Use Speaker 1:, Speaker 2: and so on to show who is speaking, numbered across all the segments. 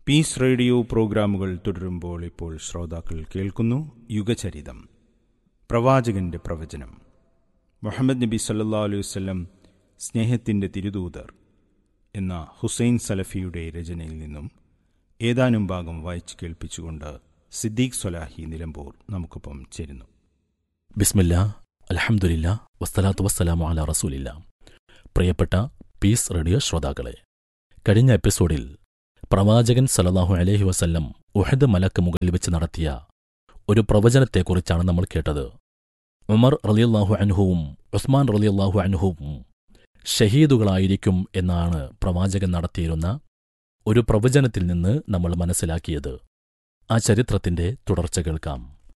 Speaker 1: piece radio പ്രോഗ്രാമുകൾ തുടരുമ്പോൾ ഇപ്പോൾ ശ്രോതാക്കൾ കേൾക്കുന്നു യുഗചരിതം പ്രവാചകന്റെ പ്രവചനം മുഹമ്മദ് നബി സല്ലാ അലൈഹി വല്ലം സ്നേഹത്തിൻ്റെ തിരുദൂതർ എന്ന ഹുസൈൻ സലഫിയുടെ രചനയിൽ നിന്നും ഏതാനും ഭാഗം വായിച്ചു കേൾപ്പിച്ചുകൊണ്ട് സിദ്ദീഖ് സൊലാഹി നിലമ്പൂർ നമുക്കൊപ്പം ചേരുന്നു
Speaker 2: ബിസ്മില്ല അലഹമുല്ല വസ്സലാത്തു വസ്സലാമു അല റസൂലില്ല പ്രിയപ്പെട്ട പീസ് റേഡിയോ ശ്രോതാക്കളെ കഴിഞ്ഞ എപ്പിസോഡിൽ പ്രവാചകൻ സലല്ലാഹു അലഹി വസല്ലം ഉഹദ് മലക്ക് മുകളിൽ വെച്ച് നടത്തിയ ഒരു പ്രവചനത്തെക്കുറിച്ചാണ് നമ്മൾ കേട്ടത് ഉമർ റലിയല്ലാഹു അൻഹുവും ഉസ്മാൻ റലിയല്ലാഹു അൻഹുവും ഷഹീദുകളായിരിക്കും എന്നാണ് പ്രവാചകൻ നടത്തിയിരുന്ന ഒരു പ്രവചനത്തിൽ നിന്ന് നമ്മൾ മനസ്സിലാക്കിയത് ആ ചരിത്രത്തിന്റെ തുടർച്ച കേൾക്കാം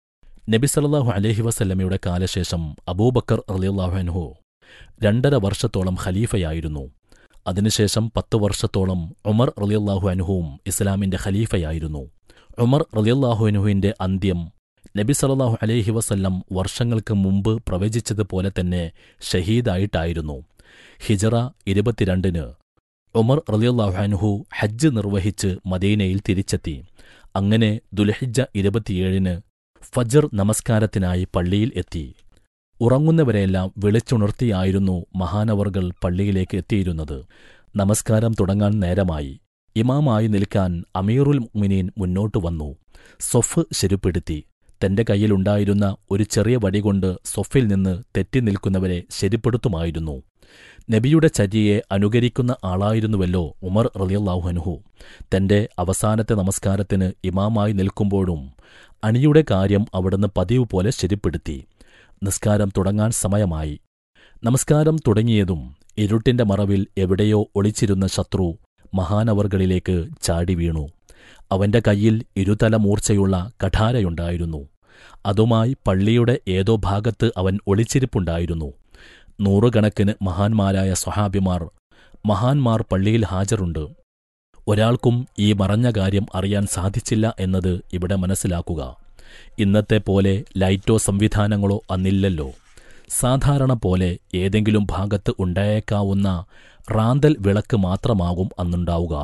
Speaker 2: നബി സല്ലല്ലാഹു അലൈഹി വസല്ലമയുടെ കാലശേഷം അബൂബക്കർ റളിയല്ലാഹു അൻഹു രണ്ടര വർഷത്തോളം ഖലീഫയായിരുന്നു അതിനുശേഷം പത്ത് വർഷത്തോളം ഉമർ റളിയല്ലാഹു അൻഹുവും ഇസ്ലാമിന്റെ ഖലീഫയായിരുന്നു ഉമർ റളിയല്ലാഹു അൻഹുവിന്റെ അന്ത്യം നബി സല്ലല്ലാഹു അലൈഹി വസല്ലം വർഷങ്ങൾക്ക് മുമ്പ് പ്രവചിച്ചതുപോലെ തന്നെ ഷഹീദായിട്ടായിരുന്നു ഹിജറ ഇരുപത്തിരണ്ടിന് ഉമർ റളിയല്ലാഹു അൻഹു ഹജ്ജ് നിർവഹിച്ച് മദീനയിൽ തിരിച്ചെത്തി അങ്ങനെ ദുൽഹിജ്ജ ഇരുപത്തിയേഴിന് ഫജർ നമസ്കാരത്തിനായി പള്ളിയിൽ എത്തി ഉറങ്ങുന്നവരെയെല്ലാം വിളിച്ചുണർത്തിയായിരുന്നു മഹാനവർകൾ പള്ളിയിലേക്ക് എത്തിയിരുന്നത് നമസ്കാരം തുടങ്ങാൻ നേരമായി ഇമാമായി നിൽക്കാൻ അമീറുൽ മുഅ്മിനീൻ മുന്നോട്ടു വന്നു സൊഫ് ശരിപ്പെടുത്തി തന്റെ കയ്യിലുണ്ടായിരുന്ന ഒരു ചെറിയ വടികൊണ്ട് സൊഫിൽ നിന്ന് തെറ്റി നിൽക്കുന്നവരെ ശരിപ്പെടുത്തുമായിരുന്നു നബിയുടെ ചര്യയെ അനുകരിക്കുന്ന ആളായിരുന്നുവല്ലോ ഉമർ റളിയല്ലാഹുഅൻഹു തന്റെ അവസാനത്തെ നമസ്കാരത്തിന് ഇമാമായി നിൽക്കുമ്പോഴും അണിയുടെ കാര്യം അവിടുന്ന് പതിവ് പോലെ ശരിപ്പെടുത്തി നിസ്കാരം തുടങ്ങാൻ സമയമായി നമസ്കാരം തുടങ്ങിയതും ഇരുട്ടിന്റെ മറവിൽ എവിടെയോ ഒളിച്ചിരുന്ന ശത്രു മഹാനവർകളിലേക്ക് ചാടി വീണു അവന്റെ കയ്യിൽ ഇരുതല മൂർച്ചയുള്ള കഠാരയുണ്ടായിരുന്നു അതുമായി പള്ളിയുടെ ഏതോ ഭാഗത്ത് അവൻ ഒളിച്ചിരിപ്പുണ്ടായിരുന്നു നൂറുകണക്കിന് മഹാന്മാരായ സ്വഹാബിമാർ മഹാന്മാർ പള്ളിയിൽ ഹാജറുണ്ട് ഒരാൾക്കും ഈ മറഞ്ഞ കാര്യം അറിയാൻ സാധിച്ചില്ല എന്നത് ഇവിടെ മനസ്സിലാക്കുക ഇന്നത്തെ പോലെ ലൈറ്റോ സംവിധാനങ്ങളോ അന്നില്ലല്ലോ സാധാരണ പോലെ ഏതെങ്കിലും ഭാഗത്ത് ഉണ്ടായേക്കാവുന്ന റാന്തൽ വിളക്ക് മാത്രമാകും അന്നുണ്ടാവുക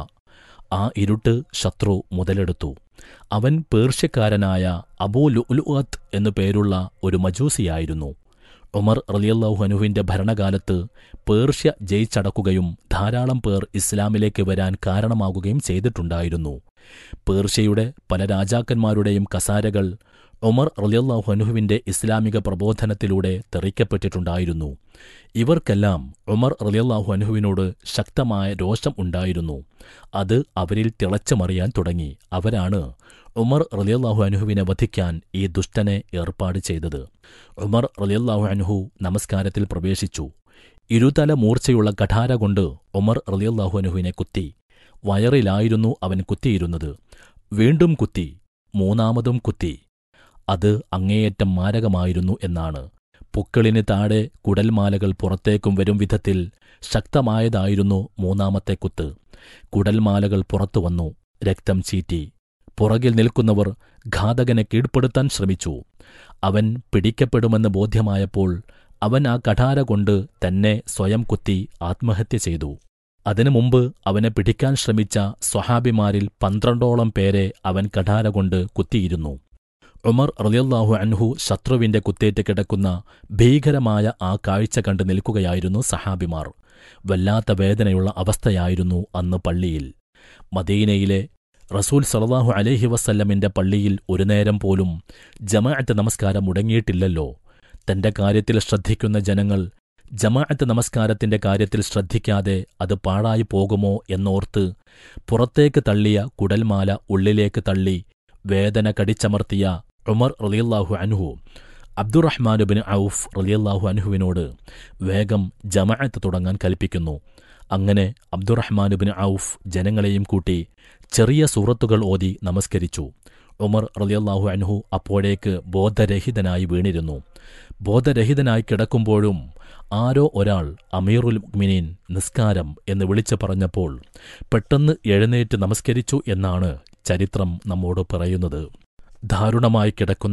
Speaker 2: ആ ഇരുട്ട് ശത്രു മുതലെടുത്തു അവൻ പേർഷ്യക്കാരനായ അബൂ ലുഅത്ത് എന്നു പേരുള്ള ഒരു മജൂസിയായിരുന്നു ഉമർ റലിയല്ലാഹുനുവിന്റെ ഭരണകാലത്ത് പേർഷ്യ ജയിച്ചടക്കുകയും ധാരാളം പേർ ഇസ്ലാമിലേക്ക് വരാൻ കാരണമാകുകയും ചെയ്തിട്ടുണ്ടായിരുന്നു പേർഷ്യയുടെ പല രാജാക്കന്മാരുടെയും കസാരകൾ ഉമർ റലിയല്ലാഹുനുവിന്റെ ഇസ്ലാമിക പ്രബോധനത്തിലൂടെ തെറിക്കപ്പെട്ടിട്ടുണ്ടായിരുന്നു ഇവർക്കെല്ലാം ഉമർ റലിയല്ലാഹു അനുഹുവിനോട് ശക്തമായ രോഷം ഉണ്ടായിരുന്നു അത് അവരിൽ തിളച്ചുമറിയാൻ തുടങ്ങി അവരാണ് ഉമർ റലിയല്ലാഹു അനുഹുവിനെ വധിക്കാൻ ഈ ദുഷ്ടനെ ഏർപ്പാട് ചെയ്തത് ഉമർ റലിയല്ലാഹു അനുഹു നമസ്കാരത്തിൽ പ്രവേശിച്ചു ഇരുതല മൂർച്ചയുള്ള കഠാര കൊണ്ട് ഉമർ റലിയല്ലാഹു അനുഹുവിനെ കുത്തി വയറിലായിരുന്നു അവൻ കുത്തിയിരുന്നത് വീണ്ടും കുത്തി മൂന്നാമതും കുത്തി അത് അങ്ങേയറ്റം മാരകമായിരുന്നു എന്നാണ് പുക്കളിന് താഴെ കുടൽമാലകൾ പുറത്തേക്കും വരും വിധത്തിൽ ശക്തമായതായിരുന്നു മൂന്നാമത്തെ കുത്ത് കുടൽമാലകൾ പുറത്തു വന്നു രക്തം ചീറ്റി പുറകിൽ നിൽക്കുന്നവർ ഘാതകനെ കീഴ്പ്പെടുത്താൻ ശ്രമിച്ചു അവൻ പിടിക്കപ്പെടുമെന്ന് ബോധ്യമായപ്പോൾ അവൻ ആ കഠാര കൊണ്ട് തന്നെ സ്വയം കുത്തി ആത്മഹത്യ ചെയ്തു അതിനു മുമ്പ് അവനെ പിടിക്കാൻ ശ്രമിച്ച സ്വഹാബിമാരിൽ പന്ത്രണ്ടോളം പേരെ അവൻ കഠാര കൊണ്ട് കുത്തിയിരുന്നു ഉമർ റലിയല്ലാഹു അൻഹു ശത്രുവിന്റെ കുത്തേറ്റ് കിടക്കുന്ന ഭീകരമായ ആ കാഴ്ച കണ്ടു നിൽക്കുകയായിരുന്നു സഹാബിമാർ വല്ലാത്ത വേദനയുള്ള അവസ്ഥയായിരുന്നു അന്ന് പള്ളിയിൽ മദീനയിലെ റസൂൽ സലല്ലാഹു അലൈഹി വസല്ലമിന്റെ പള്ളിയിൽ ഒരു നേരം പോലും ജമാഅത്ത് നമസ്കാരം മുടങ്ങിയിട്ടില്ലല്ലോ തന്റെ കാര്യത്തിൽ ശ്രദ്ധിക്കുന്ന ജനങ്ങൾ ജമാഅത്ത് നമസ്കാരത്തിന്റെ കാര്യത്തിൽ ശ്രദ്ധിക്കാതെ അത് പാഴായി പോകുമോ എന്നോർത്ത് പുറത്തേക്ക് തള്ളിയ കുടൽമാല ഉള്ളിലേക്ക് തള്ളി വേദന കടിച്ചമർത്തിയ ഉമർ റലിയല്ലാഹു അൻഹു അബ്ദുറഹ്മാനുബിൻ ഔഫ് റലിയല്ലാഹു അൻഹുവിനോട് വേഗം ജമാഅത്ത് തുടങ്ങാൻ കൽപ്പിക്കുന്നു അങ്ങനെ അബ്ദുറഹ്മാനുബിൻ ഔഫ് ജനങ്ങളെയും കൂട്ടി ചെറിയ സൂറത്തുകൾ ഓതി നമസ്കരിച്ചു ഉമർ റലിയല്ലാഹു അൻഹു അപ്പോഴേക്ക് ബോധരഹിതനായി വീണിരുന്നു ബോധരഹിതനായി കിടക്കുമ്പോഴും ആരോ ഒരാൾ അമീറുൽ മുഅ്മിനീൻ നിസ്കാരം എന്ന് വിളിച്ചു പറഞ്ഞപ്പോൾ പെട്ടെന്ന് എഴുന്നേറ്റ് നമസ്കരിച്ചു എന്നാണ് ചരിത്രം നമ്മോട് പറയുന്നത് ദാരുണമായി കിടക്കുന്ന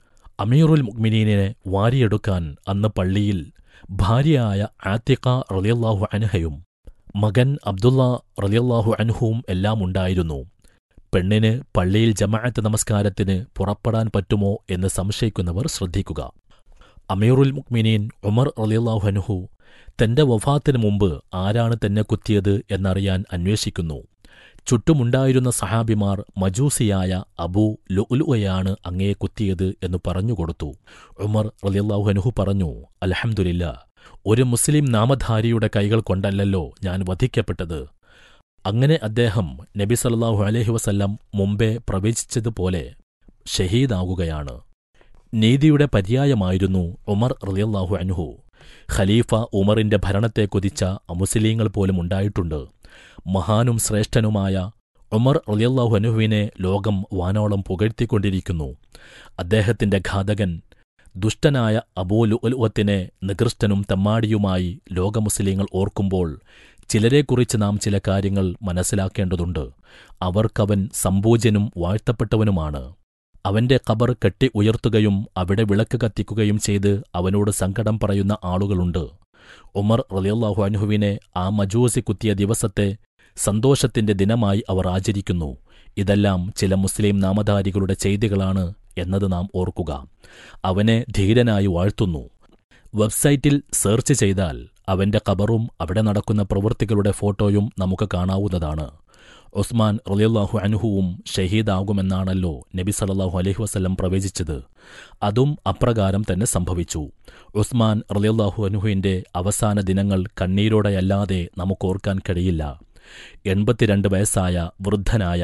Speaker 2: അമീറുൽ മുഅ്മിനീനെ വാരിയെടുക്കാൻ അന്ന് പള്ളിയിൽ ഭാര്യയായ ആത്തിഖ റളിയല്ലാഹു അൻഹയും മകൻ അബ്ദുള്ള റളിയല്ലാഹു അൻഹുവും എല്ലാം ഉണ്ടായിരുന്നു പെണ്ണിന് പള്ളിയിൽ ജമാഅത്ത് നമസ്കാരത്തിന് പുറപ്പെടാൻ പറ്റുമോ എന്ന് സംശയിക്കുന്നവർ ശ്രദ്ധിക്കുക അമീറുൽ മുക്മിനീൻ ഉമർ റലിയല്ലാഹുഅനുഹു തന്റെ വഫാത്തിന് മുമ്പ് ആരാണ് തന്നെ കുത്തിയത് എന്നറിയാൻ അന്വേഷിക്കുന്നു ചുറ്റുമുണ്ടായിരുന്ന സഹാബിമാർ മജൂസിയായ അബൂ ലുഉലുവയാണ് അങ്ങയെ കുത്തിയത് എന്ന് പറഞ്ഞുകൊടുത്തു ഉമർ റലിയല്ലാഹുഅനുഹു പറഞ്ഞു അലഹമുല്ല ഒരു മുസ്ലിം നാമധാരിയുടെ കൈകൾ കൊണ്ടല്ലല്ലോ ഞാൻ വധിക്കപ്പെട്ടത് അങ്ങനെ അദ്ദേഹം നബി സല്ലല്ലാഹു അലൈഹി വസല്ലം മുമ്പേ പ്രവചിച്ചതുപോലെ ഷഹീദാകുകയാണ് നീതിയുടെ പര്യായമായിരുന്നു ഉമർ റളിയല്ലാഹു അൻഹു ഖലീഫ ഉമറിന്റെ ഭരണത്തെ കൊതിച്ച അമുസ്ലിങ്ങൾ പോലും ഉണ്ടായിട്ടുണ്ട് മഹാനും ശ്രേഷ്ഠനുമായ ഉമർ റളിയല്ലാഹു അൻഹുവിനെ ലോകം വാനോളം പുകഴ്ത്തിക്കൊണ്ടിരിക്കുന്നു അദ്ദേഹത്തിന്റെ ഘാതകൻ ദുഷ്ടനായ അബൂലുഅലുവത്തിനെ നികൃഷ്ടനും തെമ്മാടിയുമായി ലോകമുസ്ലിങ്ങൾ ഓർക്കുമ്പോൾ ചിലരെക്കുറിച്ച് നാം ചില കാര്യങ്ങൾ മനസ്സിലാക്കേണ്ടതുണ്ട് അവർക്കവൻ സമ്പൂജ്യനും വാഴ്ത്തപ്പെട്ടവനുമാണ് അവന്റെ ഖബർ കെട്ടി ഉയർത്തുകയും അവിടെ വിളക്ക് കത്തിക്കുകയും ചെയ്ത് അവനോട് സങ്കടം പറയുന്ന ആളുകളുണ്ട് ഉമർ റലിയല്ലാഹു അൻഹുവിനെ ആ മജൂസി കുത്തിയ ദിവസത്തെ സന്തോഷത്തിന്റെ ദിനമായി അവർ ആചരിക്കുന്നു ഇതെല്ലാം ചില മുസ്ലിം നാമധാരികളുടെ ചെയ്തികളാണ് എന്നത് നാം ഓർക്കുക അവനെ ധീരനായി വാഴ്ത്തുന്നു വെബ്സൈറ്റിൽ സെർച്ച് ചെയ്താൽ അവന്റെ ഖബറും അവിടെ നടക്കുന്ന പ്രവൃത്തികളുടെ ഫോട്ടോയും നമുക്ക് കാണാവുന്നതാണ് ഉസ്മാൻ റലിയല്ലാഹു അൻഹുവും ഷഹീദാകുമെന്നാണല്ലോ നബി സല്ലല്ലാഹു അലൈഹി വസല്ലം പ്രവചിച്ചത് അതും അപ്രകാരം തന്നെ സംഭവിച്ചു ഉസ്മാൻ റലിയല്ലാഹു അൻഹുവിന്റെ അവസാന ദിനങ്ങൾ കണ്ണീരോടെയല്ലാതെ നമുക്കോർക്കാൻ കഴിയില്ല എൺപത്തിരണ്ട് വയസ്സായ വൃദ്ധനായ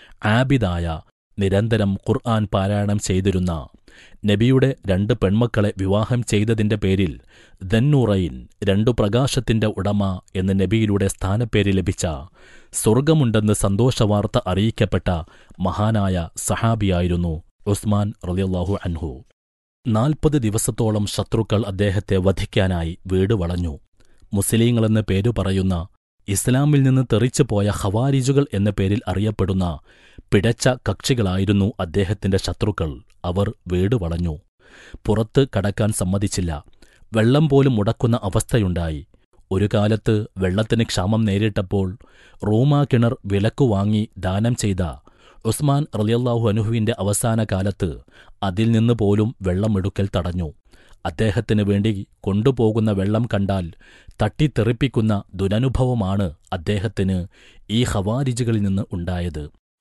Speaker 2: ആബിദായ നിരന്തരം ഖുർആൻ പാരായണം ചെയ്തിരുന്ന നബിയുടെ രണ്ട് പെൺമക്കളെ വിവാഹം ചെയ്തതിന്റെ പേരിൽ ദന്നൂറൈൻ രണ്ടു പ്രകാശത്തിന്റെ ഉടമ എന്ന് നബിയിലൂടെ സ്ഥാനപ്പേര് ലഭിച്ച സ്വർഗമുണ്ടെന്ന് സന്തോഷവാർത്ത അറിയിക്കപ്പെട്ട മഹാനായ സഹാബിയായിരുന്നു ഉസ്മാൻ റളിയല്ലാഹു അൻഹു നാൽപ്പത് ദിവസത്തോളം ശത്രുക്കൾ അദ്ദേഹത്തെ വധിക്കാനായി വീട് വളഞ്ഞു മുസ്ലിങ്ങളെന്ന് പേരു പറയുന്ന ഇസ്ലാമിൽ നിന്ന് തെറിച്ചുപോയ ഹവാരിജുകൾ എന്ന പേരിൽ അറിയപ്പെടുന്ന പിടച്ച കക്ഷികളായിരുന്നു അദ്ദേഹത്തിന്റെ ശത്രുക്കൾ അവർ വീട് വളഞ്ഞു പുറത്ത് കടക്കാൻ സമ്മതിച്ചില്ല വെള്ളം പോലും മുടക്കുന്ന അവസ്ഥയുണ്ടായി ഒരു കാലത്ത് വെള്ളത്തിന് ക്ഷാമം നേരിട്ടപ്പോൾ റൂമാ കിണർ വിലക്കു വാങ്ങി ദാനം ചെയ്ത ഉസ്മാൻ റലിയല്ലാഹു അനുഹുവിന്റെ അവസാന കാലത്ത് അതിൽ നിന്ന് പോലും വെള്ളമെടുക്കൽ തടഞ്ഞു അദ്ദേഹത്തിന് വേണ്ടി കൊണ്ടുപോകുന്ന വെള്ളം കണ്ടാൽ തട്ടിത്തെറിപ്പിക്കുന്ന ദുരനുഭവമാണ് അദ്ദേഹത്തിന് ഈ ഹവാരിജുകളിൽ നിന്ന് ഉണ്ടായത്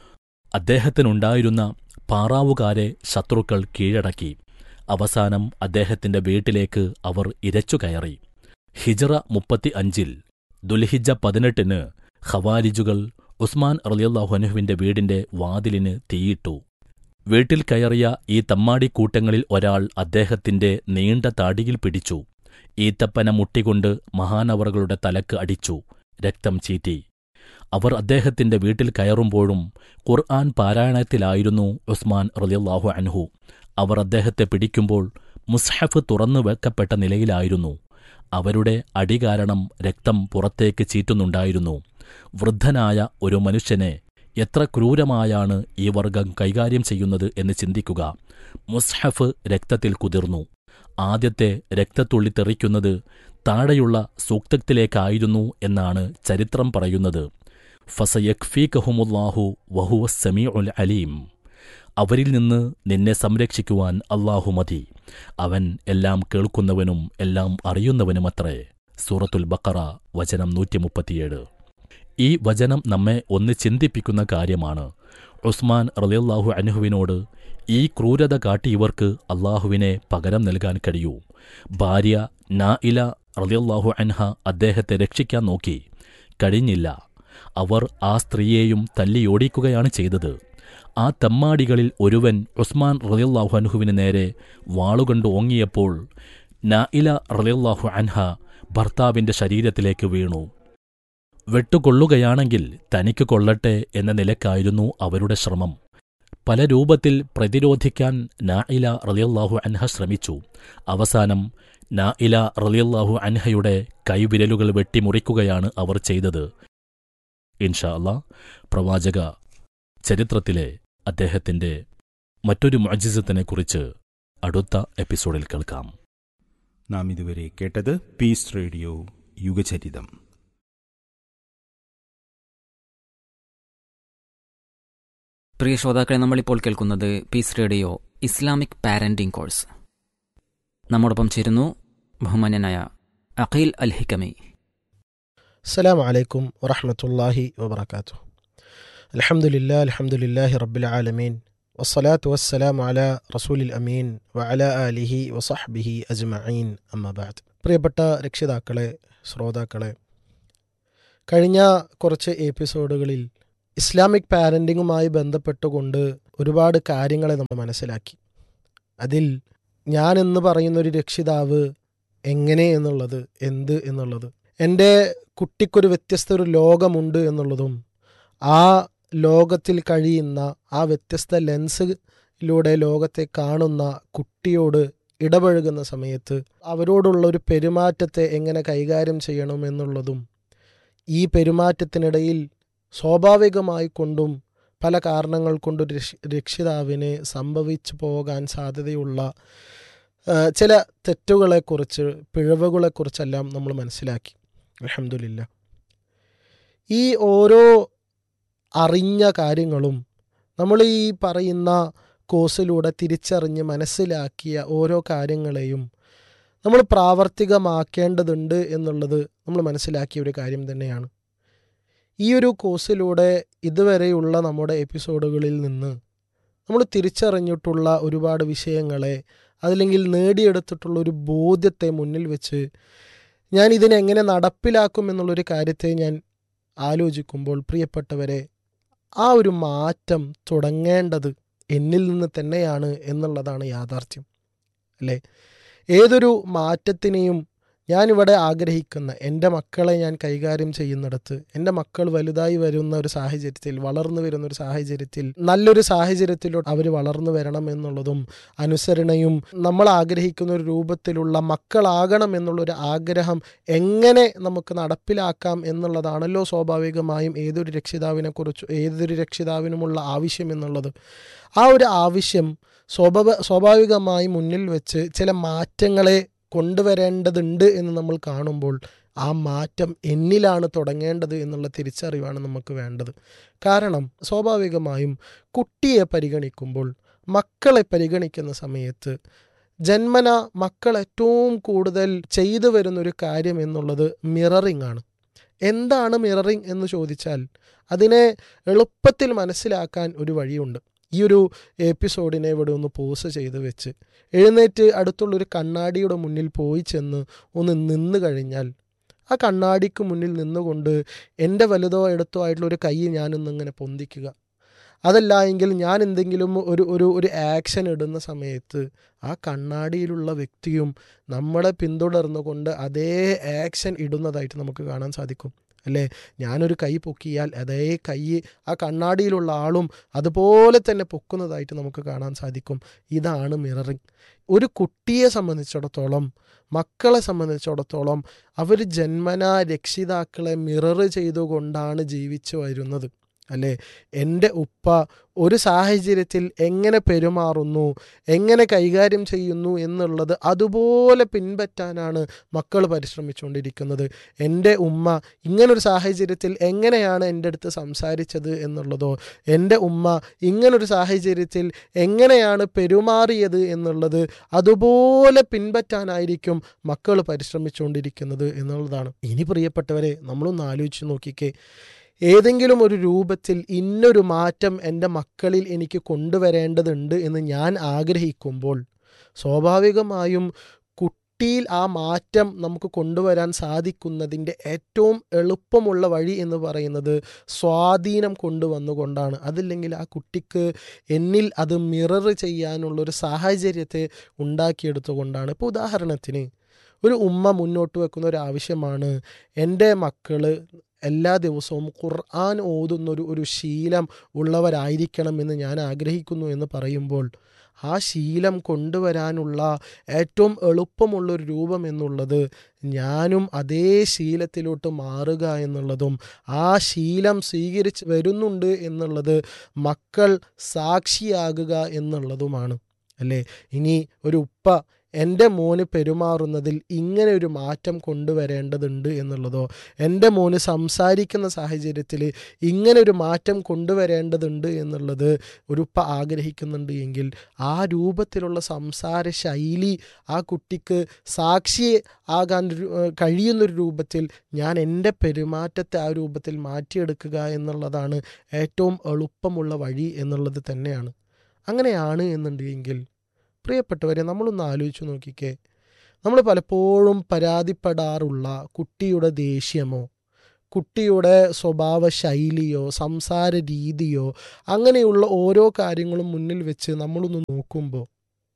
Speaker 2: അദ്ദേഹത്തിനുണ്ടായിരുന്ന പാറാവുകാരെ ശത്രുക്കൾ കീഴടക്കി അവസാനം അദ്ദേഹത്തിന്റെ വീട്ടിലേക്ക് അവർ ഇരച്ചുകയറി ഹിജറ മുപ്പത്തി അഞ്ചിൽ ദുൽഹിജ പതിനെട്ടിന് ഖവാരിജുകൾ ഉസ്മാൻ റലിയല്ലാഹുനുഹുവിന്റെ വീടിന്റെ വാതിലിന് തീയിട്ടു വീട്ടിൽ കയറിയ ഈ തമ്മാടിക്കൂട്ടങ്ങളിൽ ഒരാൾ അദ്ദേഹത്തിന്റെ നീണ്ട താടിയിൽ പിടിച്ചു ഈത്തപ്പന മുട്ടികൊണ്ട് മഹാനവറുകളുടെ തലക്ക് അടിച്ചു രക്തം ചീറ്റി അവർ അദ്ദേഹത്തിന്റെ വീട്ടിൽ കയറുമ്പോഴും ഖുർആൻ പാരായണത്തിലായിരുന്നു ഉസ്മാൻ റലിയല്ലാഹു അൻഹു അവർ അദ്ദേഹത്തെ പിടിക്കുമ്പോൾ മുസ്ഹഫ് തുറന്നു വെക്കപ്പെട്ട നിലയിലായിരുന്നു അവരുടെ അടി കാരണം രക്തം പുറത്തേക്ക് ചീറ്റുന്നുണ്ടായിരുന്നു വൃദ്ധനായ ഒരു മനുഷ്യനെ എത്ര ക്രൂരമായാണ് ഈ വർഗം കൈകാര്യം ചെയ്യുന്നത് എന്ന് ചിന്തിക്കുക മുസ്ഹഫ് രക്തത്തിൽ കുതിർന്നു ആദ്യത്തെ രക്തത്തുള്ളി തെറിക്കുന്നത് താഴെയുള്ള സൂക്തത്തിലേക്കായിരുന്നു എന്നാണ് ചരിത്രം പറയുന്നത് ഫസയക്ഫീകഹുമുല്ലാഹു വഹുവ സമീഉൽ അലീം അവരിൽ നിന്ന് നിന്നെ സംരക്ഷിക്കുവാൻ അല്ലാഹു മതി അവൻ എല്ലാം കേൾക്കുന്നവനും എല്ലാം അറിയുന്നവനുമത്രേ സൂറത്തുൽ ബക്കറ വചനം നൂറ്റിമുപ്പത്തിയേഴ് ഈ വചനം നമ്മെ ഒന്ന് ചിന്തിപ്പിക്കുന്ന കാര്യമാണ് ഉസ്മാൻ റലിയല്ലാഹു അനുഹുവിനോട് ഈ ക്രൂരത കാട്ടിയവർക്ക് അള്ളാഹുവിനെ പകരം നൽകാൻ കഴിയൂ ഭാര്യ നാഇല റലിയല്ലാഹു അൻഹ അദ്ദേഹത്തെ രക്ഷിക്കാൻ നോക്കി കഴിഞ്ഞില്ല അവർ ആ സ്ത്രീയെയും തല്ലിയോടിക്കുകയാണ് ചെയ്തത് ആ തെമ്മാടികളിൽ ഒരുവൻ ഉസ്മാൻ റലിയല്ലാഹു അൻഹുവിന് നേരെ വാളുകൊണ്ട് ഓങ്ങിയപ്പോൾ നാഇല റലിയല്ലാഹു അൻഹ ഭർത്താവിന്റെ ശരീരത്തിലേക്ക് വീണു വെട്ടുകൊള്ളുകയാണെങ്കിൽ തനിക്ക് കൊള്ളട്ടെ എന്ന നിലക്കായിരുന്നു അവരുടെ ശ്രമം പല രൂപത്തിൽ പ്രതിരോധിക്കാൻ നായില റലിയല്ലാഹു അൻഹ ശ്രമിച്ചു അവസാനം നായില റലിയല്ലാഹു അൻഹയുടെ കൈവിരലുകൾ വെട്ടിമുറിക്കുകയാണ് അവർ ചെയ്തത് ഇൻഷാ അല്ലാ പ്രവാചക ചരിത്രത്തിലെ അദ്ദേഹത്തിന്റെ മറ്റൊരു മുഅജിസത്തിനെക്കുറിച്ച് അടുത്ത എപ്പിസോഡിൽ കേൾക്കാം
Speaker 1: നാം ഇതുവരെ കേട്ടത് പീസ് റേഡിയോ യുഗചരിതം
Speaker 3: പ്രിയ ശ്രോതാക്കളെ നമ്മളിപ്പോൾ കേൾക്കുന്നത് Peace Radio Islamic parenting course നമ്മോടൊപ്പം ചേരുന്നു ബഹുമാന്യനായ അഖീൽ അൽ ഹിക്കമി
Speaker 4: السلام عليكم ورحمة الله وبركاته الحمد لله الحمد لله رب العالمين والصلاة والسلام على റസൂൽ അമീൻ وعلى آله وصحبه أجمعين أما بعد പ്രിയപ്പെട്ട രക്ഷിതാക്കളെ ശ്രോതാക്കളെ കഴിഞ്ഞ കുറച്ച് എപ്പിസോഡുകളിൽ ഇസ്ലാമിക് പാരൻറ്റിങ്ങുമായി ബന്ധപ്പെട്ടുകൊണ്ട് ഒരുപാട് കാര്യങ്ങളെ നമ്മൾ മനസ്സിലാക്കി അതിൽ ഞാൻ എന്ന് പറയുന്ന ഒരു രക്ഷിതാവ് എങ്ങനെ എന്നുള്ളത് എന്ത് എന്നുള്ളത് എൻ്റെ കുട്ടിക്കൊരു വ്യത്യസ്ത ഒരു ലോകമുണ്ട് എന്നുള്ളതും ആ ലോകത്തിൽ കഴിയുന്ന ആ വ്യത്യസ്ത ലെൻസിലൂടെ ലോകത്തെ കാണുന്ന കുട്ടിയോട് ഇടപഴകുന്ന സമയത്ത് അവരോടുള്ള ഒരു പെരുമാറ്റത്തെ എങ്ങനെ കൈകാര്യം ചെയ്യണം എന്നുള്ളതും ഈ പെരുമാറ്റത്തിനിടയിൽ സ്വാഭാവികമായി കൊണ്ടും പല കാരണങ്ങൾ കൊണ്ടും രക്ഷ- രക്ഷിതാവിന് സംഭവിച്ചു പോകാൻ സാധ്യതയുള്ള ആ, ചില തെറ്റുകളെക്കുറിച്ച് പിഴവുകളെക്കുറിച്ചെല്ലാം നമ്മൾ മനസ്സിലാക്കി അലഹമില്ല ഈ ഓരോ അറിഞ്ഞ കാര്യങ്ങളും നമ്മൾ ഈ പറയുന്ന കോഴ്സിലൂടെ തിരിച്ചറിഞ്ഞ് മനസ്സിലാക്കിയ ഓരോ കാര്യങ്ങളെയും നമ്മൾ പ്രാവർത്തികമാക്കേണ്ടതുണ്ട് എന്നുള്ളത് നമ്മൾ മനസ്സിലാക്കിയ ഒരു കാര്യം തന്നെയാണ് ഈ ഒരു കോഴ്സിലൂടെ ഇതുവരെയുള്ള നമ്മുടെ എപ്പിസോഡുകളിൽ നിന്ന് നമ്മൾ തിരിച്ചറിഞ്ഞിട്ടുള്ള ഒരുപാട് വിഷയങ്ങളെ അതല്ലെങ്കിൽ നേടിയെടുത്തിട്ടുള്ള ഒരു ബോധ്യത്തെ മുന്നിൽ വെച്ച് ഞാൻ ഇതിനെങ്ങനെ നടപ്പിലാക്കും എന്നുള്ളൊരു കാര്യത്തെ ഞാൻ ആലോചിക്കുമ്പോൾ പ്രിയപ്പെട്ടവരെ ആ ഒരു മാറ്റം തുടങ്ങേണ്ടത് എന്നിൽ നിന്ന് തന്നെയാണ് എന്നുള്ളതാണ് യാഥാർത്ഥ്യം അല്ലേ ഏതൊരു മാറ്റത്തിനെയും ഞാനിവിടെ ആഗ്രഹിക്കുന്ന എൻ്റെ മക്കളെ ഞാൻ കൈകാര്യം ചെയ്യുന്നിടത്ത് എൻ്റെ മക്കൾ വലുതായി വരുന്ന ഒരു സാഹചര്യത്തിൽ വളർന്നു വരുന്ന ഒരു സാഹചര്യത്തിൽ നല്ലൊരു സാഹചര്യത്തിലോട്ട് അവർ വളർന്നു വരണം എന്നുള്ളതും അനുസരണയും നമ്മൾ ആഗ്രഹിക്കുന്ന ഒരു രൂപത്തിലുള്ള മക്കളാകണം എന്നുള്ളൊരു ആഗ്രഹം എങ്ങനെ നമുക്ക് നടപ്പിലാക്കാം എന്നുള്ളതാണല്ലോ സ്വാഭാവികമായും ഏതൊരു രക്ഷിതാവിനെ കുറിച്ച് ഏതൊരു രക്ഷിതാവിനുമുള്ള ആവശ്യം എന്നുള്ളത് ആ ഒരു ആവശ്യം സ്വാഭാവ സ്വാഭാവികമായി മുന്നിൽ വെച്ച് ചില മാറ്റങ്ങളെ കൊണ്ടുവരേണ്ടതുണ്ട് എന്ന് നമ്മൾ കാണുമ്പോൾ ആ മാറ്റം എന്നിലാണ് തുടങ്ങേണ്ടത് എന്നുള്ള തിരിച്ചറിവാണ് നമുക്ക് വേണ്ടത് കാരണം സ്വാഭാവികമായും കുട്ടിയെ പരിഗണിക്കുമ്പോൾ മക്കളെ പരിഗണിക്കുന്ന സമയത്ത് ജന്മന മക്കൾ ഏറ്റവും കൂടുതൽ ചെയ്തു വരുന്നൊരു കാര്യം എന്നുള്ളത് മിററിംഗ് ആണ് എന്താണ് മിററിംഗ് എന്ന് ചോദിച്ചാൽ അതിനെ എളുപ്പത്തിൽ മനസ്സിലാക്കാൻ ഒരു വഴിയുണ്ട് ഈ ഒരു എപ്പിസോഡിനെ ഇവിടെ ഒന്ന് പോസ് ചെയ്ത് വെച്ച് എഴുന്നേറ്റ് അടുത്തുള്ളൊരു കണ്ണാടിയുടെ മുന്നിൽ പോയി ചെന്ന് ഒന്ന് നിന്ന് കഴിഞ്ഞാൽ ആ കണ്ണാടിക്ക് മുന്നിൽ നിന്നുകൊണ്ട് എൻ്റെ വലുതോ എടുത്തോ ആയിട്ടുള്ള ഒരു കൈ ഞാനൊന്നിങ്ങനെ പൊന്തിക്കുക അതല്ല എങ്കിൽ ഞാൻ എന്തെങ്കിലും ഒരു ഒരു ഒരു ആക്ഷൻ ഇടുന്ന സമയത്ത് ആ കണ്ണാടിയിലുള്ള വ്യക്തിയും നമ്മളെ പിന്തുടർന്നുകൊണ്ട് അതേ ആക്ഷൻ ഇടുന്നതായിട്ട് നമുക്ക് കാണാൻ സാധിക്കും അല്ലേ ഞാനൊരു കൈ പൊക്കിയാൽ അതേ കൈ ആ കണ്ണാടിയിലുള്ള ആളും അതുപോലെ തന്നെ പൊക്കുന്നതായിട്ട് നമുക്ക് കാണാൻ സാധിക്കും ഇതാണ് മിററിങ് ഒരു കുട്ടിയെ സംബന്ധിച്ചിടത്തോളം മക്കളെ സംബന്ധിച്ചിടത്തോളം അവർ ജന്മനാ രക്ഷിതാക്കളെ മിറർ ചെയ്തുകൊണ്ടാണ് ജീവിച്ചു വരുന്നത് അല്ലേ എൻ്റെ ഉപ്പ ഒരു സാഹചര്യത്തിൽ എങ്ങനെ പെരുമാറുന്നു എങ്ങനെ കൈകാര്യം ചെയ്യുന്നു എന്നുള്ളത് അതുപോലെ പിൻപറ്റാനാണ് മക്കൾ പരിശ്രമിച്ചുകൊണ്ടിരിക്കുന്നത് എൻ്റെ ഉമ്മ ഇങ്ങനൊരു സാഹചര്യത്തിൽ എങ്ങനെയാണ് എൻ്റെ അടുത്ത് സംസാരിച്ചത് എന്നുള്ളതോ എൻ്റെ ഉമ്മ ഇങ്ങനൊരു സാഹചര്യത്തിൽ എങ്ങനെയാണ് പെരുമാറിയത് എന്നുള്ളത് അതുപോലെ പിൻപറ്റാനായിരിക്കും മക്കൾ പരിശ്രമിച്ചുകൊണ്ടിരിക്കുന്നത് എന്നുള്ളതാണ് ഇനി പ്രിയപ്പെട്ടവരെ നമ്മളൊന്ന് ആലോചിച്ച് നോക്കിക്കേ ഏതെങ്കിലും ഒരു രൂപത്തിൽ ഇന്നൊരു മാറ്റം എൻ്റെ മക്കളിൽ എനിക്ക് കൊണ്ടുവരേണ്ടതുണ്ട് എന്ന് ഞാൻ ആഗ്രഹിക്കുമ്പോൾ സ്വാഭാവികമായും കുട്ടിയിൽ ആ മാറ്റം നമുക്ക് കൊണ്ടുവരാൻ സാധിക്കുന്നതിൻ്റെ ഏറ്റവും എളുപ്പമുള്ള വഴി എന്ന് പറയുന്നത് സ്വാധീനം കൊണ്ടുവന്നുകൊണ്ടാണ് അതില്ലെങ്കിൽ ആ കുട്ടിക്ക് എന്നിൽ അത് മിറർ ചെയ്യാനുള്ളൊരു സാഹചര്യത്തെ ഉണ്ടാക്കിയെടുത്തുകൊണ്ടാണ് ഇപ്പോൾ ഉദാഹരണത്തിന് ഒരു ഉമ്മ മുന്നോട്ട് വെക്കുന്ന ഒരു ആവശ്യമാണ് എൻ്റെ മക്കൾ എല്ലാ ദിവസവും ഖുർആൻ ഓതുന്നൊരു ഒരു ശീലം ഉള്ളവരായിരിക്കണം എന്ന് ഞാൻ ആഗ്രഹിക്കുന്നു എന്ന് പറയുമ്പോൾ ആ ശീലം കൊണ്ടുവരാനുള്ള ഏറ്റവും എളുപ്പമുള്ളൊരു രൂപം എന്നുള്ളത് ഞാനും അതേ ശീലത്തിലോട്ട് മാറുക എന്നുള്ളതും ആ ശീലം സ്വീകരിച്ച് വരുന്നുണ്ട് എന്നുള്ളത് മക്കൾ സാക്ഷിയാകുക എന്നുള്ളതുമാണ് അല്ലേ ഇനി ഒരു ഉപ്പ എൻ്റെ മോന് പെരുമാറുന്നതിൽ ഇങ്ങനെ ഒരു മാറ്റം കൊണ്ടുവരേണ്ടതുണ്ട് എന്നുള്ളതോ എൻ്റെ മോന് സംസാരിക്കുന്ന സാഹചര്യത്തിൽ ഇങ്ങനെ ഒരു മാറ്റം കൊണ്ടുവരേണ്ടതുണ്ട് എന്നുള്ളത് ഒരു ഉപ്പ ആഗ്രഹിക്കുന്നുണ്ട് എങ്കിൽ ആ രൂപത്തിലുള്ള സംസാര ശൈലി ആ കുട്ടിക്ക് സാക്ഷി ആകാൻ ഒരു- ഏഹ് കഴിയുന്നൊരു രൂപത്തിൽ ഞാൻ എൻ്റെ പെരുമാറ്റത്തെ ആ രൂപത്തിൽ മാറ്റിയെടുക്കുക എന്നുള്ളതാണ് ഏറ്റവും എളുപ്പമുള്ള വഴി എന്നുള്ളത് തന്നെയാണ് അങ്ങനെയാണ് എന്നുണ്ടെങ്കിൽ പ്രിയപ്പെട്ടവരെ നമ്മളൊന്ന് ആലോചിച്ച് നോക്കിക്കേ നമ്മൾ പലപ്പോഴും പരാതിപ്പെടാറുള്ള കുട്ടിയുടെ ദേഷ്യമോ കുട്ടിയുടെ സ്വഭാവ ശൈലിയോ സംസാര രീതിയോ അങ്ങനെയുള്ള ഓരോ കാര്യങ്ങളും മുന്നിൽ വെച്ച് നമ്മളൊന്ന് നോക്കുമ്പോൾ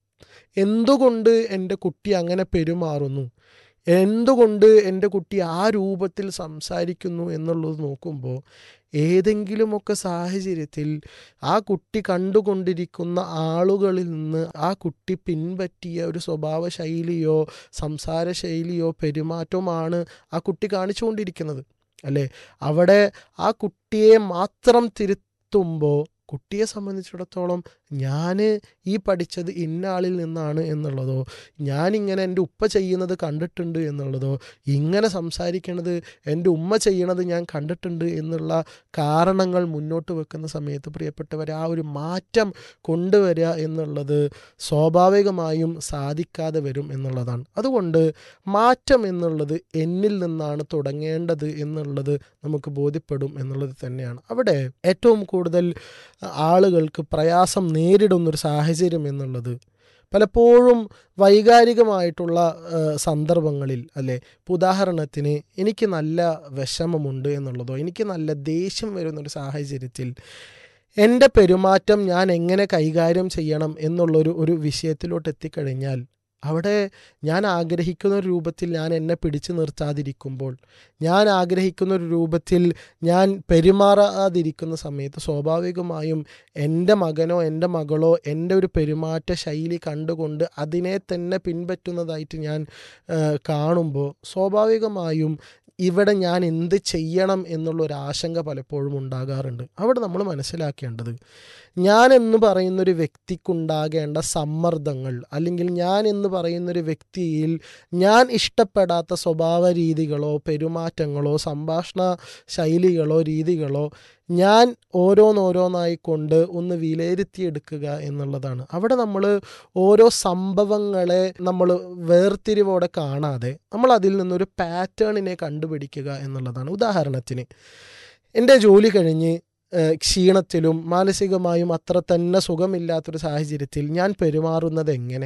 Speaker 4: എന്തുകൊണ്ട് എൻ്റെ കുട്ടി അങ്ങനെ പെരുമാറുന്നു എന്തുകൊണ്ട് എൻ്റെ കുട്ടി ആ രൂപത്തിൽ സംസാരിക്കുന്നു എന്നുള്ളത് നോക്കുമ്പോൾ ഏതെങ്കിലുമൊക്കെ സാഹചര്യത്തിൽ ആ കുട്ടി കണ്ടുകൊണ്ടിരിക്കുന്ന ആളുകളിൽ നിന്ന് ആ കുട്ടി പിൻപറ്റിയ ഒരു സ്വഭാവ ശൈലിയോ സംസാര ശൈലിയോ പെരുമാറ്റവുമാണ് ആ കുട്ടി കാണിച്ചുകൊണ്ടിരിക്കുന്നത് അല്ലേ അവിടെ ആ കുട്ടിയെ മാത്രം തിരുത്തുമ്പോൾ കുട്ടിയെ സംബന്ധിച്ചിടത്തോളം ഞാൻ ഈ പഠിച്ചത് ഇന്ന ആളിൽ നിന്നാണ് എന്നുള്ളതോ ഞാനിങ്ങനെ എൻ്റെ ഉപ്പ ചെയ്യുന്നത് കണ്ടിട്ടുണ്ട് എന്നുള്ളതോ ഇങ്ങനെ സംസാരിക്കണത് എൻ്റെ ഉമ്മ ചെയ്യണത് ഞാൻ കണ്ടിട്ടുണ്ട് എന്നുള്ള കാരണങ്ങൾ മുന്നോട്ട് വെക്കുന്ന സമയത്ത് പ്രിയപ്പെട്ടവരെ ആ ഒരു മാറ്റം കൊണ്ടുവരിക എന്നുള്ളത് സ്വാഭാവികമായും സാധിക്കാതെ വരും എന്നുള്ളതാണ് അതുകൊണ്ട് മാറ്റം എന്നുള്ളത് എന്നിൽ നിന്നാണ് തുടങ്ങേണ്ടത് എന്നുള്ളത് നമുക്ക് ബോധ്യപ്പെടും എന്നുള്ളത് തന്നെയാണ് അവിടെ ഏറ്റവും കൂടുതൽ ആളുകൾക്ക് പ്രയാസം നേരിടുന്നൊരു സാഹചര്യം എന്നുള്ളത് പലപ്പോഴും വൈകാരികമായിട്ടുള്ള ആ, സന്ദർഭങ്ങളിൽ അല്ലെ ഇപ്പൊ ഉദാഹരണത്തിന് എനിക്ക് നല്ല വിഷമമുണ്ട് എന്നുള്ളതോ എനിക്ക് നല്ല ദേഷ്യം വരുന്നൊരു സാഹചര്യത്തിൽ എൻ്റെ പെരുമാറ്റം ഞാൻ എങ്ങനെ കൈകാര്യം ചെയ്യണം എന്നുള്ളൊരു ഒരു വിഷയത്തിലോട്ട് എത്തിക്കഴിഞ്ഞാൽ അവിടെ ഞാൻ ആഗ്രഹിക്കുന്ന ഒരു രൂപത്തിൽ ഞാൻ എന്നെ പിടിച്ചു നിർത്താതിരിക്കുമ്പോൾ ഞാൻ ആഗ്രഹിക്കുന്ന ഒരു രൂപത്തിൽ ഞാൻ പെരുമാറാതിരിക്കുന്ന സമയത്ത് സ്വാഭാവികമായും എൻ്റെ മകനോ എൻ്റെ മകളോ എൻ്റെ ഒരു പെരുമാറ്റ ശൈലി കണ്ടുകൊണ്ട് അതിനെ തന്നെ പിൻപറ്റുന്നതായിട്ട് ഞാൻ ആ, കാണുമ്പോൾ സ്വാഭാവികമായും ഇവിടെ ഞാൻ എന്ത് ചെയ്യണം എന്നുള്ള ഒരു ആശങ്ക പലപ്പോഴും ഉണ്ടാകാറുണ്ട് അവിടെ നമ്മൾ മനസ്സിലാക്കേണ്ടത് ഞാൻ എന്ന് പറയുന്നൊരു വ്യക്തിക്കുണ്ടാകേണ്ട സമ്മർദ്ദങ്ങൾ അല്ലെങ്കിൽ ഞാൻ എന്ന് പറയുന്നൊരു വ്യക്തിയിൽ ഞാൻ ഇഷ്ടപ്പെടാത്ത സ്വഭാവ രീതികളോ പെരുമാറ്റങ്ങളോ സംഭാഷണ ശൈലികളോ രീതികളോ ഞാൻ ഓരോന്നോരോന്നായി കൊണ്ട് ഒന്ന് വിലയിരുത്തിയെടുക്കുക എന്നുള്ളതാണ് അവിടെ നമ്മൾ ഓരോ സംഭവങ്ങളെ നമ്മൾ വേർതിരിവോടെ കാണാതെ നമ്മൾ അതിൽ നിന്നൊരു പാറ്റേണിനെ കണ്ടുപിടിക്കുക എന്നുള്ളതാണ് ഉദാഹരണത്തിന് എൻ്റെ ജോലി കഴിഞ്ഞ് ഏഹ്, ക്ഷീണത്തിലും മാനസികമായും അത്ര തന്നെ സുഖമില്ലാത്തൊരു സാഹചര്യത്തിൽ ഞാൻ പെരുമാറുന്നത് എങ്ങനെ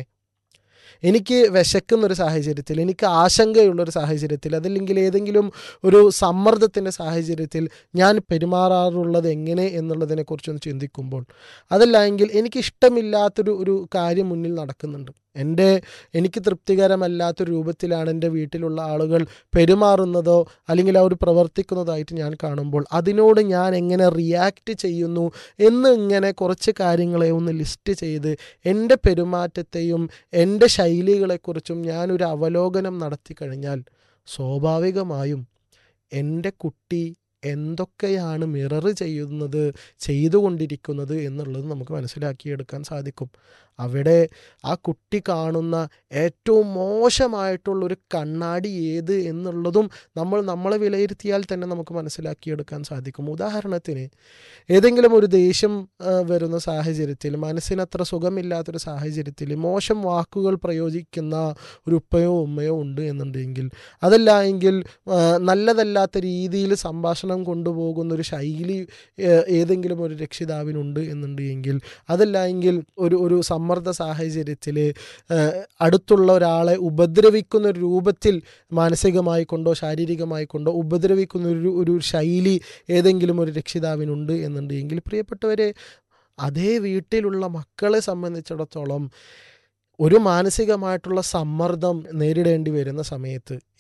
Speaker 4: എനിക്ക് വിശക്കുന്നൊരു സാഹചര്യത്തിൽ എനിക്ക് ആശങ്കയുള്ളൊരു സാഹചര്യത്തിൽ അതല്ലെങ്കിൽ ഏതെങ്കിലും ഒരു സമ്മർദ്ദത്തിൻ്റെ സാഹചര്യത്തിൽ ഞാൻ പെരുമാറാറുള്ളത് എങ്ങനെ എന്നുള്ളതിനെക്കുറിച്ചൊന്ന് ചിന്തിക്കുമ്പോൾ അതല്ല എങ്കിൽ എനിക്ക് ഇഷ്ടമില്ലാത്തൊരു ഒരു കാര്യം മുന്നിൽ നടക്കുന്നുണ്ട് എൻ്റെ എനിക്ക് തൃപ്തികരമല്ലാത്തൊരു രൂപത്തിലാണ് എൻ്റെ വീട്ടിലുള്ള ആളുകൾ പെരുമാറുന്നതോ അല്ലെങ്കിൽ അവർ പ്രവർത്തിക്കുന്നതായിട്ട് ഞാൻ കാണുമ്പോൾ അതിനോട് ഞാൻ എങ്ങനെ റിയാക്ട് ചെയ്യുന്നു എന്ന് ഇങ്ങനെ കുറച്ച് കാര്യങ്ങളെ ഒന്ന് ലിസ്റ്റ് ചെയ്ത് എൻ്റെ പെരുമാറ്റത്തെയും എൻ്റെ ശൈലികളെക്കുറിച്ചും ഞാനൊരു അവലോകനം നടത്തി കഴിഞ്ഞാൽ സ്വാഭാവികമായും എൻ്റെ കുട്ടി എന്തൊക്കെയാണ് മിറർ ചെയ്യുന്നത് ചെയ്തുകൊണ്ടിരിക്കുന്നത് എന്നുള്ളത് നമുക്ക് മനസ്സിലാക്കിയെടുക്കാൻ സാധിക്കും അവിടെ ആ കുട്ടി കാണുന്ന ഏറ്റവും മോശമായിട്ടുള്ളൊരു കണ്ണാടി ഏത് എന്നുള്ളതും നമ്മൾ നമ്മളെ വിലയിരുത്തിയാൽ തന്നെ നമുക്ക് മനസ്സിലാക്കിയെടുക്കാൻ സാധിക്കും ഉദാഹരണത്തിന് ഏതെങ്കിലും ഒരു ദേഷ്യം ആ, വരുന്ന സാഹചര്യത്തിൽ മനസ്സിനത്ര സുഖമില്ലാത്തൊരു സാഹചര്യത്തിൽ മോശം വാക്കുകൾ പ്രയോജിക്കുന്ന ഒരു ഉപ്പയോ ഉമ്മയോ ഉണ്ട് എന്നുണ്ടെങ്കിൽ അതല്ല എങ്കിൽ ആ, നല്ലതല്ലാത്ത രീതിയിൽ സംഭാഷണം കൊണ്ടുപോകുന്ന ഒരു ശൈലി ഏ, ഏതെങ്കിലും ഒരു രക്ഷിതാവിനുണ്ട് എന്നുണ്ട് എങ്കിൽ അതല്ല എങ്കിൽ ഒരു ഒരു സമ്മർദ്ദ സാഹചര്യത്തിൽ അടുത്തുള്ള ഒരാളെ ഉപദ്രവിക്കുന്ന ഒരു രൂപത്തിൽ മാനസികമായി കൊണ്ടോ ശാരീരികമായി കൊണ്ടോ ഉപദ്രവിക്കുന്ന ഒരു ഒരു ശൈലി ഏതെങ്കിലും ഒരു രക്ഷിതാവിനുണ്ട് എന്നുണ്ട് എങ്കിൽ പ്രിയപ്പെട്ടവരെ അതേ വീട്ടിലുള്ള മക്കളെ സംബന്ധിച്ചിടത്തോളം ഒരു മാനസികമായിട്ടുള്ള സമ്മർദ്ദം നേരിടേണ്ടി വരുന്ന സമയത്ത്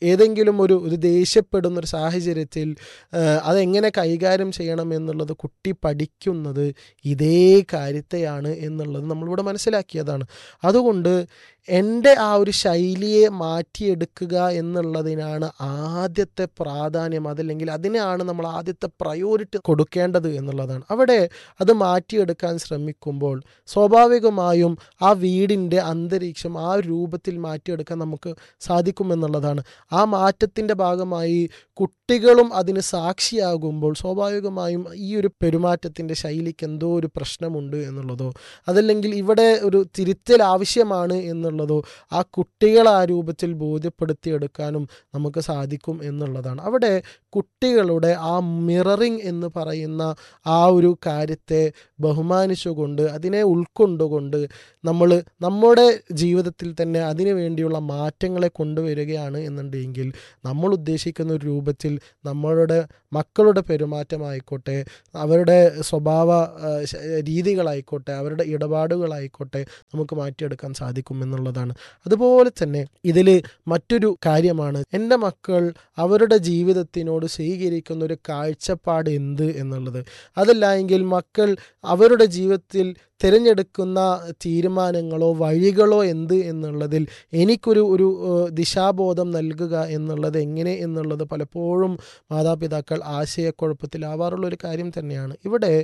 Speaker 4: ഏതെങ്കിലും ഒരു ഒരു ദേഷ്യപ്പെടുന്ന ഒരു സാഹചര്യത്തിൽ ആ, അതെങ്ങനെ കൈകാര്യം ചെയ്യണം എന്നുള്ളത് കുട്ടി പഠിക്കുന്നത് ഇതേ കാര്യത്തെയാണ് എന്നുള്ളത് നമ്മളിവിടെ മനസ്സിലാക്കിയതാണ് അതുകൊണ്ട് എൻ്റെ ആ ഒരു ശൈലിയെ മാറ്റിയെടുക്കുക എന്നുള്ളതിനാണ് ആദ്യത്തെ പ്രാധാന്യം അതല്ലെങ്കിൽ അതിനാണ് നമ്മൾ ആദ്യത്തെ പ്രയോറിറ്റി കൊടുക്കേണ്ടത് എന്നുള്ളതാണ് അവിടെ അത് മാറ്റിയെടുക്കാൻ ശ്രമിക്കുമ്പോൾ സ്വാഭാവികമായും ആ വീടിൻ്റെ അന്തരീക്ഷം ആ രൂപത്തിൽ മാറ്റിയെടുക്കാൻ നമുക്ക് സാധിക്കുമെന്നുള്ളതാണ് ആ മാറ്റത്തിൻ്റെ ഭാഗമായി കുട്ടികളും അതിന് സാക്ഷിയാകുമ്പോൾ സ്വാഭാവികമായും ഈ ഒരു പെരുമാറ്റത്തിൻ്റെ ശൈലിക്ക് എന്തോ ഒരു പ്രശ്നമുണ്ട് എന്നുള്ളതോ അതല്ലെങ്കിൽ ഇവിടെ ഒരു തിരുത്തൽ ആവശ്യമാണ് എന്നുള്ളതോ ആ കുട്ടികളെ ആ രൂപത്തിൽ ബോധ്യപ്പെടുത്തിയെടുക്കാനും നമുക്ക് സാധിക്കും എന്നുള്ളതാണ് അവിടെ കുട്ടികളുടെ ആ മിററിങ് എന്ന് പറയുന്ന ആ ഒരു കാര്യത്തെ ബഹുമാനിച്ചുകൊണ്ട് അതിനെ ഉൾക്കൊണ്ടുകൊണ്ട് നമ്മൾ നമ്മുടെ ജീവിതത്തിൽ തന്നെ അതിനു വേണ്ടിയുള്ള മാറ്റങ്ങളെ കൊണ്ടുവരികയാണ് എന്നുണ്ടെങ്കിൽ നമ്മൾ ഉദ്ദേശിക്കുന്ന ഒരു രൂപത്തിൽ നമ്മളുടെ മക്കളുടെ പെരുമാറ്റമായിക്കോട്ടെ അവരുടെ സ്വഭാവ ആ, ശ- രീതികളായിക്കോട്ടെ അവരുടെ ഇടപാടുകളായിക്കോട്ടെ നമുക്ക് മാറ്റിയെടുക്കാൻ സാധിക്കും എന്നുള്ളതാണ് അതുപോലെ തന്നെ ഇതിൽ മറ്റൊരു കാര്യമാണ് എൻ്റെ മക്കൾ അവരുടെ ജീവിതത്തിനോട് സ്വീകരിക്കുന്ന ഒരു കാഴ്ചപ്പാട് എന്ത് എന്നുള്ളത് അതല്ല എങ്കിൽ മക്കൾ അവരുടെ ജീവിതത്തിൽ തിരഞ്ഞെടുക്കുന്ന തീരുമാനങ്ങളോ വഴികളോ എന്ത് എന്നുള്ളതിൽ എനിക്കൊരു ഒരു ഏഹ്, ദിശാബോധം നൽകുക എന്നുള്ളത് എങ്ങനെ എന്നുള്ളത് പലപ്പോഴും മാതാപിതാക്കൾ ആശയക്കുഴപ്പത്തിലാവാറുള്ള ഒരു കാര്യം തന്നെയാണ് ഇവിടെ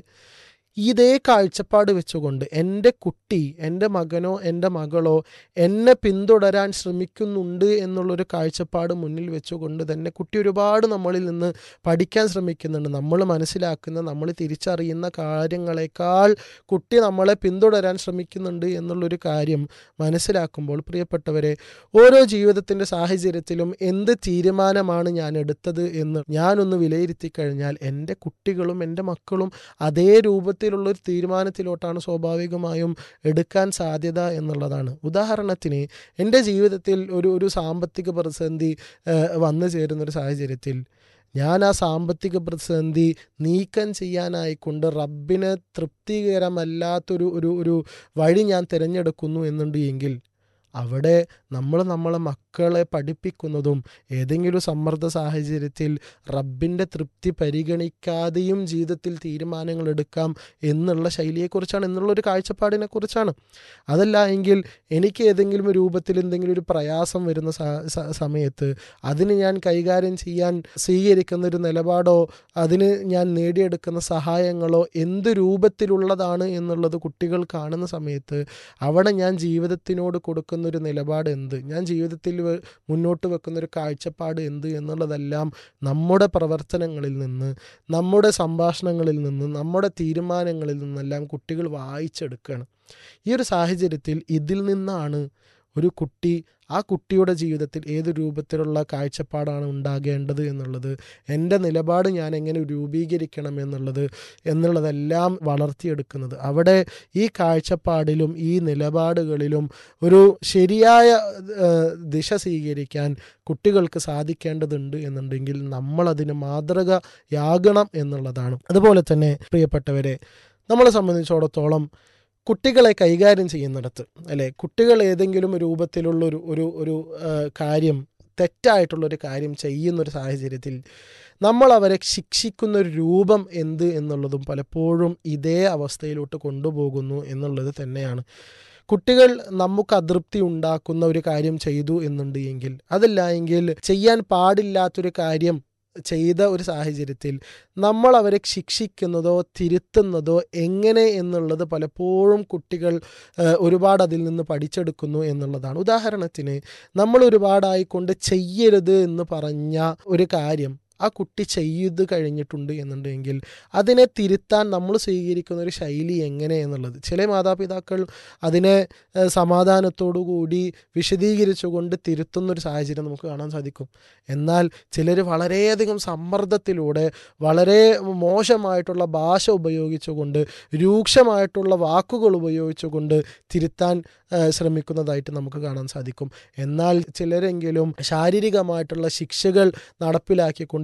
Speaker 4: ഇതേ കാഴ്ചപ്പാട് വെച്ചുകൊണ്ട് എൻ്റെ കുട്ടി എൻ്റെ മകനോ എൻ്റെ മകളോ എന്നെ പിന്തുടരാൻ ശ്രമിക്കുന്നുണ്ട് എന്നുള്ളൊരു കാഴ്ചപ്പാട് മുന്നിൽ വെച്ചുകൊണ്ട് തന്നെ കുട്ടി ഒരുപാട് നമ്മളിൽ നിന്ന് പഠിക്കാൻ ശ്രമിക്കുന്നുണ്ട് നമ്മൾ മനസ്സിലാക്കുന്ന നമ്മൾ തിരിച്ചറിയുന്ന കാര്യങ്ങളെക്കാൾ കുട്ടി നമ്മളെ പിന്തുടരാൻ ശ്രമിക്കുന്നുണ്ട് എന്നുള്ളൊരു കാര്യം മനസ്സിലാക്കുമ്പോൾ പ്രിയപ്പെട്ടവരെ ഓരോ ജീവിതത്തിൻ്റെ സാഹചര്യത്തിലും എന്ത് തീരുമാനമാണ് ഞാൻ എടുത്തത് എന്ന് ഞാനൊന്ന് വിലയിരുത്തി കഴിഞ്ഞാൽ എൻ്റെ കുട്ടികളും എൻ്റെ മക്കളും അതേ രൂപത്തിലുള്ള ഒരു തീരുമാനത്തിലോട്ടാണ് സ്വാഭാവികമായും എടുക്കാൻ സാധ്യത എന്നുള്ളതാണ് ഉദാഹരണത്തിന് എൻ്റെ ജീവിതത്തിൽ ഒരു ഒരു സാമ്പത്തിക പ്രതിസന്ധി ഏഹ്, വന്നു ചേരുന്നൊരു സാഹചര്യത്തിൽ ഞാൻ ആ സാമ്പത്തിക പ്രതിസന്ധി നീക്കം ചെയ്യാനായിക്കൊണ്ട് റബ്ബിന് തൃപ്തികരമല്ലാത്തൊരു ഒരു ഒരു വഴി ഞാൻ തിരഞ്ഞെടുക്കുന്നു എന്നുണ്ട് എങ്കിൽ അവിടെ നമ്മൾ നമ്മളെ മക്കളെ പഠിപ്പിക്കുന്നതും ഏതെങ്കിലും സമ്മർദ്ദ സാഹചര്യത്തിൽ റബ്ബിൻ്റെ തൃപ്തി പരിഗണിക്കാതെയും ജീവിതത്തിൽ തീരുമാനങ്ങൾ എടുക്കാം എന്നുള്ള ശൈലിയെക്കുറിച്ചാണ് എന്നുള്ളൊരു കാഴ്ചപ്പാടിനെ കുറിച്ചാണ് അതല്ല എങ്കിൽ എനിക്ക് ഏതെങ്കിലും രൂപത്തിൽ എന്തെങ്കിലും ഒരു പ്രയാസം വരുന്ന സ- സ- സമയത്ത് അതിന് ഞാൻ കൈകാര്യം ചെയ്യാൻ സ്വീകരിക്കുന്ന ഒരു നിലപാടോ അതിന് ഞാൻ നേടിയെടുക്കുന്ന സഹായങ്ങളോ എന്ത് രൂപത്തിലുള്ളതാണ് എന്നുള്ളത് കുട്ടികൾ കാണുന്ന സമയത്ത് അവിടെ ഞാൻ ജീവിതത്തിനോട് കൊടുക്കുന്ന ഒരു നിലപാട് എന്ത് ഞാൻ ജീവിതത്തിൽ വെ- മുന്നോട്ട് വെക്കുന്ന ഒരു കാഴ്ചപ്പാട് എന്ത് എന്നുള്ളതെല്ലാം നമ്മുടെ പ്രവർത്തനങ്ങളിൽ നിന്ന് നമ്മുടെ സംഭാഷണങ്ങളിൽ നിന്ന് നമ്മുടെ തീരുമാനങ്ങളിൽ നിന്നെല്ലാം കുട്ടികൾ വായിച്ചെടുക്കുകയാണ് ഈ ഒരു സാഹചര്യത്തിൽ ഇതിൽ നിന്നാണ് ഒരു കുട്ടി ആ കുട്ടിയുടെ ജീവിതത്തിൽ ഏത് രൂപത്തിലുള്ള കാഴ്ചപ്പാടാണ് ഉണ്ടാകേണ്ടത് എന്നുള്ളത് എൻ്റെ നിലപാട് ഞാൻ എങ്ങനെ രൂപീകരിക്കണം എന്നുള്ളത് എന്നുള്ളതെല്ലാം വളർത്തിയെടുക്കുന്നത് അവിടെ ഈ കാഴ്ചപ്പാടിലും ഈ നിലപാടുകളിലും ഒരു ശരിയായ ഏഹ്, ദിശ സ്വീകരിക്കാൻ കുട്ടികൾക്ക് സാധിക്കേണ്ടതുണ്ട് എന്നുണ്ടെങ്കിൽ നമ്മളതിന് മാതൃകയാകണം എന്നുള്ളതാണ് അതുപോലെ തന്നെ പ്രിയപ്പെട്ടവരെ നമ്മളെ സംബന്ധിച്ചിടത്തോളം കുട്ടികളെ കൈകാര്യം ചെയ്യുന്നിടത്ത് അല്ലെ കുട്ടികൾ ഏതെങ്കിലും രൂപത്തിലുള്ള ഒരു ഒരു ഒരു ആ, കാര്യം തെറ്റായിട്ടുള്ളൊരു കാര്യം ചെയ്യുന്നൊരു സാഹചര്യത്തിൽ നമ്മൾ അവരെ ശിക്ഷിക്കുന്ന ഒരു രൂപം എന്ത് എന്നുള്ളതും പലപ്പോഴും ഇതേ അവസ്ഥയിലോട്ട് കൊണ്ടുപോകുന്നു എന്നുള്ളത് തന്നെയാണ് കുട്ടികൾ നമുക്ക് അതൃപ്തി ഉണ്ടാക്കുന്ന ഒരു കാര്യം ചെയ്തു എന്നുണ്ട് എങ്കിൽ അതല്ല എങ്കിൽ ചെയ്യാൻ പാടില്ലാത്തൊരു കാര്യം ചെയ്ത ഒരു സാഹചര്യത്തിൽ നമ്മൾ അവരെ ശിക്ഷിക്കുന്നതോ തിരുത്തുന്നതോ എങ്ങനെ എന്നുള്ളത് പലപ്പോഴും കുട്ടികൾ ഏഹ്, ഒരുപാട് അതിൽ നിന്ന് പഠിച്ചെടുക്കുന്നു എന്നുള്ളതാണ് ഉദാഹരണത്തിന് നമ്മൾ ഒരുപാടായിക്കൊണ്ട് ചെയ്യരുത് എന്ന് പറഞ്ഞ ഒരു കാര്യം ആ കുട്ടി ചെയ്ത് കഴിഞ്ഞിട്ടുണ്ട് എന്നുണ്ടെങ്കിൽ അതിനെ തിരുത്താൻ നമ്മൾ സ്വീകരിക്കുന്ന ഒരു ശൈലി എങ്ങനെ എന്നുള്ളത് ചില മാതാപിതാക്കൾ അതിനെ ഏഹ്, സമാധാനത്തോടു കൂടി വിശദീകരിച്ചുകൊണ്ട് തിരുത്തുന്ന ഒരു സാഹചര്യം നമുക്ക് കാണാൻ സാധിക്കും എന്നാൽ ചിലർ വളരെയധികം സമ്മർദ്ദത്തിലൂടെ വളരെ മോശമായിട്ടുള്ള ഭാഷ ഉപയോഗിച്ചുകൊണ്ട് രൂക്ഷമായിട്ടുള്ള വാക്കുകൾ ഉപയോഗിച്ചുകൊണ്ട് തിരുത്താൻ ഏഹ്, ശ്രമിക്കുന്നതായിട്ട് നമുക്ക് കാണാൻ സാധിക്കും എന്നാൽ ചിലരെങ്കിലും ശാരീരികമായിട്ടുള്ള ശിക്ഷകൾ നടപ്പിലാക്കിക്കൊണ്ട്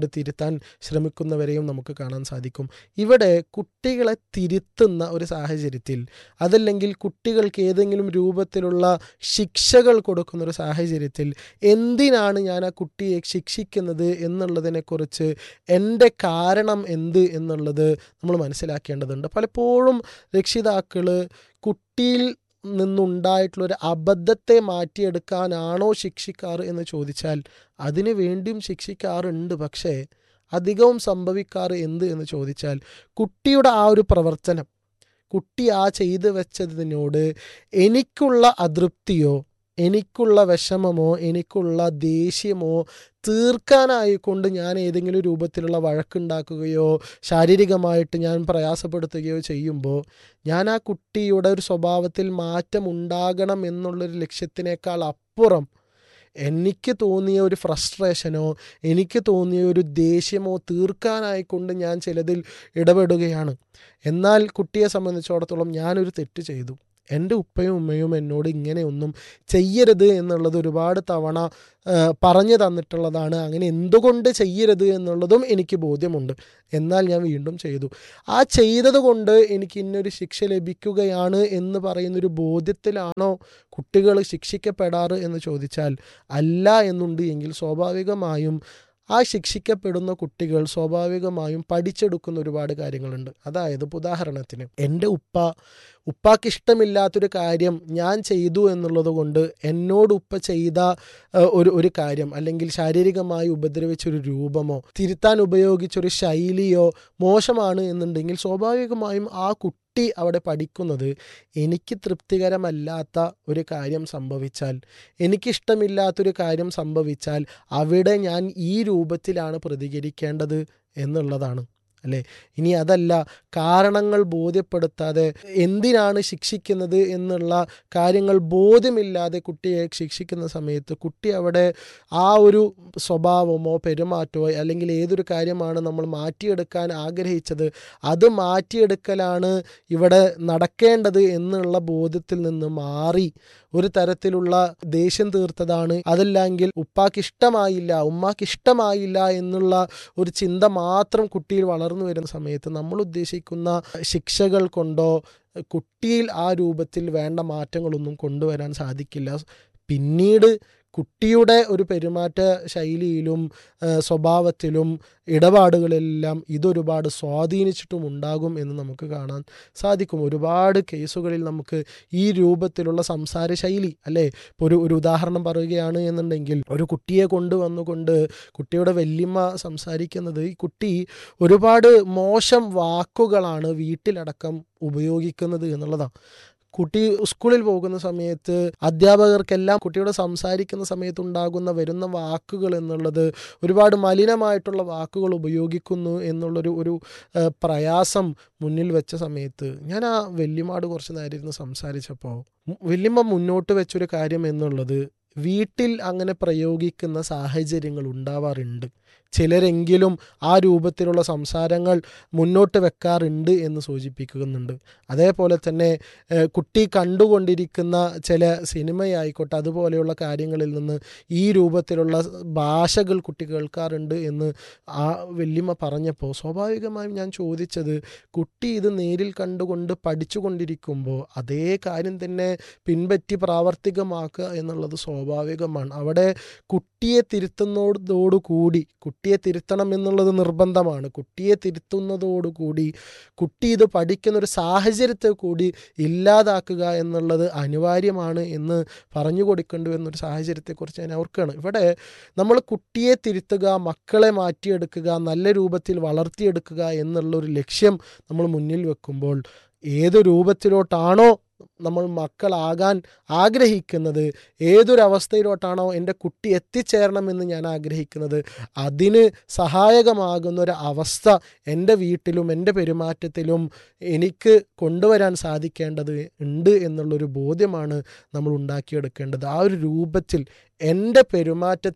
Speaker 4: കൊണ്ട് തിരുത്താൻ ശ്രമിക്കുന്നവരെയും നമുക്ക് കാണാൻ സാധിക്കും ഇവിടെ കുട്ടികളെ തിരുത്തുന്ന ഒരു സാഹചര്യത്തിൽ അതല്ലെങ്കിൽ കുട്ടികൾക്ക് ഏതെങ്കിലും രൂപത്തിലുള്ള ശിക്ഷകൾ കൊടുക്കുന്ന ഒരു സാഹചര്യത്തിൽ എന്തിനാണ് ഞാൻ ആ കുട്ടിയെ ശിക്ഷിക്കുന്നത് എന്നുള്ളതിനെക്കുറിച്ച് എൻ്റെ കാരണം എന്ത് എന്നുള്ളത് നമ്മൾ മനസ്സിലാക്കേണ്ടതുണ്ട് പലപ്പോഴും രക്ഷിതാക്കൾ കുട്ടിയിൽ നിന്നുണ്ടായിട്ടുള്ള ഒരു അബദ്ധത്തെ മാറ്റിയെടുക്കാനാണോ ശിക്ഷിക്കാറ് എന്ന് ചോദിച്ചാൽ അതിനു വേണ്ടിയും ശിക്ഷിക്കാറുണ്ട് പക്ഷേ അധികവും സംഭവിക്കാറ് എന്ത് എന്ന് ചോദിച്ചാൽ കുട്ടിയുടെ ആ ഒരു പ്രവർത്തനം കുട്ടി ആ ചെയ്തു വെച്ചതിനോട് എനിക്കുള്ള അതൃപ്തിയോ എനിക്കുള്ള വിഷമമോ എനിക്കുള്ള ദേഷ്യമോ തീർക്കാനായിക്കൊണ്ട് ഞാൻ ഏതെങ്കിലും രൂപത്തിലുള്ള വഴക്കുണ്ടാക്കുകയോ ശാരീരികമായിട്ട് ഞാൻ പ്രയാസപ്പെടുത്തുകയോ ചെയ്യുമ്പോൾ ഞാൻ ആ കുട്ടിയുടെ ഒരു സ്വഭാവത്തിൽ മാറ്റം ഉണ്ടാകണം എന്നുള്ളൊരു ലക്ഷ്യത്തിനേക്കാൾ അപ്പുറം എനിക്ക് തോന്നിയ ഒരു ഫ്രസ്ട്രേഷനോ എനിക്ക് തോന്നിയ ഒരു ദേഷ്യമോ തീർക്കാനായിക്കൊണ്ട് ഞാൻ ചിലതിൽ ഇടപെടുകയാണ് എന്നാൽ കുട്ടിയെ സംബന്ധിച്ചിടത്തോളം ഞാനൊരു തെറ്റ് ചെയ്തു എൻ്റെ ഉപ്പയും ഉമ്മയും എന്നോട് ഇങ്ങനെയൊന്നും ചെയ്യരുത് എന്നുള്ളത് ഒരുപാട് തവണ പറഞ്ഞു തന്നിട്ടുള്ളതാണ് അങ്ങനെ എന്തുകൊണ്ട് ചെയ്യരുത് എന്നുള്ളതും എനിക്ക് ബോധ്യമുണ്ട് എന്നാൽ ഞാൻ വീണ്ടും ചെയ്തു ആ ചെയ്തത് കൊണ്ട് എനിക്ക് ഇന്നൊരു ശിക്ഷ ലഭിക്കുകയാണ് എന്ന് പറയുന്നൊരു ബോധ്യത്തിലാണോ കുട്ടികൾ ശിക്ഷിക്കപ്പെടാറ് എന്ന് ചോദിച്ചാൽ അല്ല എന്നുണ്ട് എങ്കിൽ സ്വാഭാവികമായും ആ ശിക്ഷിക്കപ്പെടുന്ന കുട്ടികൾ സ്വാഭാവികമായും പഠിച്ചെടുക്കുന്ന ഒരുപാട് കാര്യങ്ങളുണ്ട് അതായത് ഉദാഹരണത്തിന് എൻ്റെ ഉപ്പ ഉപ്പാക്ക് ഇഷ്ടമില്ലാത്തൊരു കാര്യം ഞാൻ ചെയ്തു എന്നുള്ളത് കൊണ്ട് എന്നോട് ഉപ്പ ചെയ്ത ഒരു ഒരു കാര്യം അല്ലെങ്കിൽ ശാരീരികമായി ഉപദ്രവിച്ചൊരു രൂപമോ തിരുത്താൻ ഉപയോഗിച്ചൊരു ശൈലിയോ മോശമാണ് എന്നുണ്ടെങ്കിൽ സ്വാഭാവികമായും ആ കുട്ടി കുട്ടി അവിടെ പഠിക്കുന്നത് എനിക്ക് തൃപ്തികരമല്ലാത്ത ഒരു കാര്യം സംഭവിച്ചാൽ എനിക്കിഷ്ടമില്ലാത്തൊരു കാര്യം സംഭവിച്ചാൽ അവിടെ ഞാൻ ഈ രൂപത്തിലാണ് പ്രതികരിക്കേണ്ടത് എന്നുള്ളതാണ് അല്ലേ ഇനി അതല്ല കാരണങ്ങൾ ബോധ്യപ്പെടുത്താതെ എന്തിനാണ് ശിക്ഷിക്കുന്നത് എന്നുള്ള കാര്യങ്ങൾ ബോധ്യമില്ലാതെ കുട്ടിയെ ശിക്ഷിക്കുന്ന സമയത്ത് കുട്ടി അവിടെ ആ ഒരു സ്വഭാവമോ പെരുമാറ്റമോ അല്ലെങ്കിൽ ഏതൊരു കാര്യമാണ് നമ്മൾ മാറ്റിയെടുക്കാൻ ആഗ്രഹിച്ചത് അത് മാറ്റിയെടുക്കലാണ് ഇവിടെ നടക്കേണ്ടത് എന്നുള്ള ബോധ്യത്തിൽ നിന്ന് മാറി ഒരു തരത്തിലുള്ള ദേഷ്യം തീർത്തതാണ് അതല്ലെങ്കിൽ ഉപ്പാക്ക് ഇഷ്ടമായില്ല ഉമ്മാക്ക് ഇഷ്ടമായില്ല എന്നുള്ള ഒരു ചിന്ത മാത്രം കുട്ടിയിൽ വളർന്നു വരുന്ന സമയത്ത് നമ്മൾ ഉദ്ദേശിക്കുന്ന ശിക്ഷകൾ കൊണ്ടോ കുട്ടിയിൽ ആ രൂപത്തിൽ വേണ്ട മാറ്റങ്ങളൊന്നും കൊണ്ടുവരാൻ സാധിക്കില്ല പിന്നീട് കുട്ടിയുടെ ഒരു പെരുമാറ്റ ശൈലിയിലും സ്വഭാവത്തിലും ഇടപാടുകളെല്ലാം ഇതൊരുപാട് സ്വാധീനിച്ചിട്ടും ഉണ്ടാകും എന്ന് നമുക്ക് കാണാൻ സാധിക്കും ഒരുപാട് കേസുകളിൽ നമുക്ക് ഈ രൂപത്തിലുള്ള സംസാര ശൈലി അല്ലേ ഇപ്പോൾ ഒരു ഒരു ഉദാഹരണം പറയുകയാണ് എന്നുണ്ടെങ്കിൽ ഒരു കുട്ടിയെ കൊണ്ടുവന്നുകൊണ്ട് കുട്ടിയുടെ വല്യമ്മ സംസാരിക്കുന്നത് ഈ കുട്ടി ഒരുപാട് മോശം വാക്കുകളാണ് വീട്ടിലടക്കം ഉപയോഗിക്കുന്നത് എന്നുള്ളതാണ് കുട്ടി സ്കൂളിൽ പോകുന്ന സമയത്ത് അധ്യാപകർക്കെല്ലാം കുട്ടിയോട് സംസാരിക്കുന്ന സമയത്ത് ഉണ്ടാകുന്ന വരുന്ന വാക്കുകൾ എന്നുള്ളത് ഒരുപാട് മലിനമായിട്ടുള്ള വാക്കുകൾ ഉപയോഗിക്കുന്നു എന്നുള്ളൊരു ഒരു പ്രയാസം മുന്നിൽ വെച്ച സമയത്ത് ഞാൻ ആ വല്യമാട് കുറച്ച് നേരം ഇരുന്ന് സംസാരിച്ചപ്പോൾ വല്യമ്മ മുന്നോട്ട് വെച്ചൊരു കാര്യം എന്നുള്ളത് വീട്ടിൽ അങ്ങനെ പ്രയോഗിക്കുന്ന സാഹചര്യങ്ങൾ ഉണ്ടാവാറുണ്ട് ചിലരെങ്കിലും ആ രൂപത്തിലുള്ള സംസാരങ്ങൾ മുന്നോട്ട് വെക്കാറുണ്ട് എന്ന് സൂചിപ്പിക്കുന്നുണ്ട് അതേപോലെ തന്നെ കുട്ടി കണ്ടുകൊണ്ടിരിക്കുന്ന ചില സിനിമയായിക്കോട്ടെ അതുപോലെയുള്ള കാര്യങ്ങളിൽ നിന്ന് ഈ രൂപത്തിലുള്ള ഭാഷകൾ കുട്ടി കേൾക്കാറുണ്ട് എന്ന് ആ വല്യമ്മ പറഞ്ഞപ്പോൾ സ്വാഭാവികമായും ഞാൻ ചോദിച്ചത് കുട്ടി ഇത് നേരിൽ കണ്ടുകൊണ്ട് പഠിച്ചുകൊണ്ടിരിക്കുമ്പോൾ അതേ കാര്യം തന്നെ പിൻപറ്റി പ്രാവർത്തികമാക്കുക എന്നുള്ളത് സ്വാഭാവികമാണ് അവിടെ കുട്ടിയെ തിരുത്തുന്നതോടുകൂടി കുട്ടിയെ തിരുത്തണം എന്നുള്ളത് നിർബന്ധമാണ് കുട്ടിയെ തിരുത്തുന്നതോടുകൂടി കുട്ടി ഇത് പഠിക്കുന്ന ഒരു സാഹചര്യത്തെ കൂടി ഇല്ലാതാക്കുക എന്നുള്ളത് അനിവാര്യമാണ് എന്ന് പറഞ്ഞു കൊടുക്കേണ്ടി വരുന്ന ഒരു സാഹചര്യത്തെക്കുറിച്ച് ഞാൻ ഓർക്കുകയാണ് ഇവിടെ നമ്മൾ കുട്ടിയെ തിരുത്തുക മക്കളെ മാറ്റിയെടുക്കുക നല്ല രൂപത്തിൽ വളർത്തിയെടുക്കുക എന്നുള്ളൊരു ലക്ഷ്യം നമ്മൾ മുന്നിൽ വെക്കുമ്പോൾ ഏത് രൂപത്തിലോട്ടാണോ നമ്മൾ മക്കളാകാൻ ആഗ്രഹിക്കുന്നത് ഏതൊരവസ്ഥയിലോട്ടാണോ എൻ്റെ കുട്ടി എത്തിച്ചേരണമെന്ന് ഞാൻ ആഗ്രഹിക്കുന്നത് അതിന് സഹായകമാകുന്ന ഒരു അവസ്ഥ എൻ്റെ വീട്ടിലും എൻ്റെ പെരുമാറ്റത്തിലും എനിക്ക് കൊണ്ടുവരാൻ സാധിക്കേണ്ടത് ഉണ്ട് എന്നുള്ളൊരു ബോധ്യമാണ് നമ്മൾ ഉണ്ടാക്കിയെടുക്കേണ്ടത് ആ ഒരു രൂപത്തിൽ എൻ്റെ പെരുമാറ്റത്തെ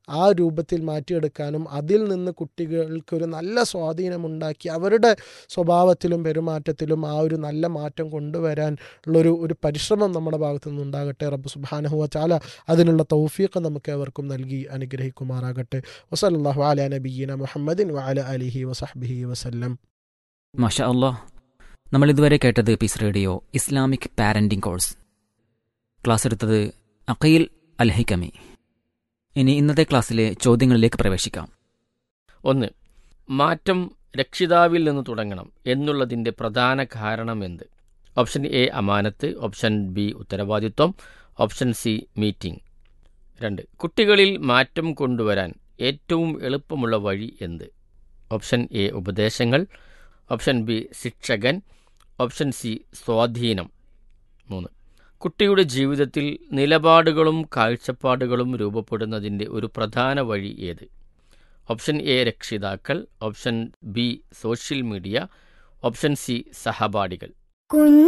Speaker 4: ആ രൂപത്തിൽ മാറ്റിയെടുക്കാനും അതിൽ നിന്ന് കുട്ടികൾക്കൊരു നല്ല സ്വാധീനമുണ്ടാക്കി അവരുടെ സ്വഭാവത്തിലും പെരുമാറ്റത്തിലും ആ ഒരു നല്ല മാറ്റം കൊണ്ടുവരാൻ ഉള്ളൊരു ഒരു പരിശ്രമം നമ്മുടെ ഭാഗത്തു നിന്നുണ്ടാകട്ടെ റബ്ബ് സുബാനഹുവ ചാല അതിനുള്ള തൗഫീഖ് നമുക്ക് ഏവർക്കും നൽകി അനുഗ്രഹിക്കുമാറാകട്ടെ വസല്ലാഹു അല നബീന മുഹമ്മദിൻ വഅല അലിഹി വസഹ്ബിഹി വസല്ലം
Speaker 3: മഷ അള്ളാ നമ്മൾ ഇതുവരെ കേട്ടത് Peace Radio Islamic parenting course class എടുത്തത് അഖീൽ അൽഹിക്കമി ഇനി ഇന്നത്തെ ക്ലാസ്സിലെ ചോദ്യങ്ങളിലേക്ക് പ്രവേശിക്കാം
Speaker 5: ഒന്ന് മാറ്റം രക്ഷിതാവിൽ നിന്ന് തുടങ്ങണം എന്നുള്ളതിൻ്റെ പ്രധാന കാരണം എന്ത് ഓപ്ഷൻ എ അമാനത്ത് ഓപ്ഷൻ ബി ഉത്തരവാദിത്വം ഓപ്ഷൻ സി മീറ്റിംഗ് രണ്ട് കുട്ടികളിൽ മാറ്റം കൊണ്ടുവരാൻ ഏറ്റവും എളുപ്പമുള്ള വഴി എന്ത് ഓപ്ഷൻ എ ഉപദേശങ്ങൾ ഓപ്ഷൻ ബി ശിക്ഷകൻ ഓപ്ഷൻ സി സ്വാധീനം മൂന്ന് കുട്ടിയുടെ ജീവിതത്തിൽ നിലപാടുകളും കാഴ്ചപ്പാടുകളും രൂപപ്പെടുന്നതിൻ്റെ ഒരു പ്രധാന വഴി ഏത് ഓപ്ഷൻ എ രക്ഷിതാക്കൾ option B social media option C സഹപാഠികൾ